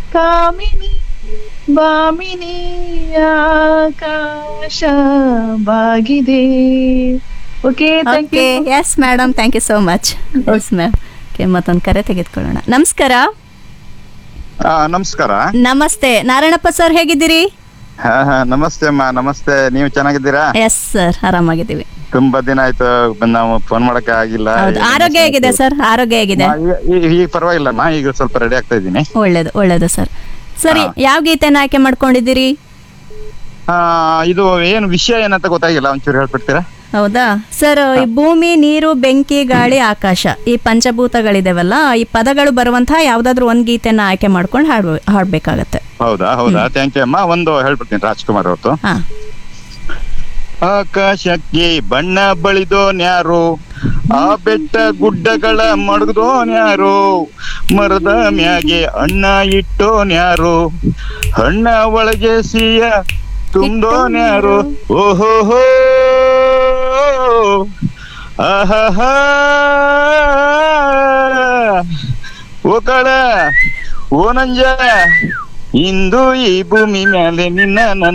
ಕಾಮಿನಿ ಬಾಮಿನಿ ಆಕಾಶ ಬಾಗಿದೆ okay thank okay you yes madam thank you so much yes ma'am okay ಮತ್ತೊಂದು ಕರೆ ತೆಗೆದುಕೊಳ್ಳೋಣ ನಮಸ್ಕಾರ ಆ, ನಮಸ್ಕಾರ ನಮಸ್ತೆ ನಾರಾಯಣಪ್ಪ ಸರ್ ಹೇಗಿದ್ದೀರಿ ಹಾ, ಹಾ, ನಮಸ್ತೆ ಅಮ್ಮ ನಮಸ್ತೆ ನೀವು ಚೆನ್ನಾಗಿದ್ದೀರಾ ಎಸ್ ಸರ್ ಆರಾಮಾಗಿದ್ದೀವಿ ತುಂಬಾ ದಿನ ಆಯ್ತು ಬಂದ್ ನಾವು ಫೋನ್ ಮಾಡಕ್ಕೆ ಆಗಿಲ್ಲ ಹೌದು ಆರೋಗ್ಯ ಹೇಗಿದೆ ಸರ್ ಆರೋಗ್ಯ ಹೇಗಿದೆ ಆ, ಈಗ- ಈಗ- ಈಗ ಪರವಾಗಿಲ್ಲಮ್ಮ ಈಗ ಸ್ವಲ್ಪ ರೆಡಿ ಆಗ್ತಾ ಇದ್ದೀನಿ ಒಳ್ಳೇದು ಒಳ್ಳೇದು ಸರ್ ಸರಿ ಹಾ. ಯಾವ ಗೀತೆನ ಆಯ್ಕೆ ಮಾಡ್ಕೊಂಡಿದ್ದೀರಿ ಆ, ಇದು ಏನು ವಿಷಯ ಏನಂತ ಗೊತ್ತಾಗಿಲ್ಲ ಒಂಚೂರು ಹೇಳ್ಬಿಡ್ತೀರಾ ಹೌದಾ ಸರ್ ಈ ಭೂಮಿ ನೀರು ಬೆಂಕಿ ಗಾಳಿ ಆಕಾಶ ಈ ಪಂಚಭೂತಗಳಿದಾವಲ್ಲ ಈ ಪದಗಳು ಬರುವಂತಹ ಯಾವ್ದಾದ್ರು ಒಂದ್ ಗೀತೆನ ಆಯ್ಕೆ ಮಾಡ್ಕೊಂಡು ಹಾಡ್ಬ ಹಾಡ್ಬೇಕಾಗತ್ತೆ ಹೌದಾ ಹೌದಾ ಥ್ಯಾಂಕ್ ಯು ಅಮ್ಮ ಒಂದು ಹೇಳ್ಬಿಡ್ತೀನಿ ರಾಜ್ಕುಮಾರ್ ಅವ್ರದ್ದು ಹಾ ಆಕಾಶಕ್ಕೆ ಬಣ್ಣ ಬಳಿದೋನ್ಯಾರು ಆ ಬೆಟ್ಟ ಗುಡ್ಡಗಳ ಮಡಗ್ದೋನ್ಯಾರು ಮರದ ಮ್ಯಾಗೆ ಅಣ್ಣ ಇಟ್ಟೋನ್ಯಾರು ಹಣ್ಣ ಒಳಗೆ ಸಿಯ ತುಂಬೋನ್ಯಾರು ಓಹೋ ಹೋ ಆಹಾ ಓಕಳ ಓ ನಂಜ ಇಂದು ಈ ಭೂಮಿ ಮೇಲೆ ನಿನ್ನ ನನ್ನ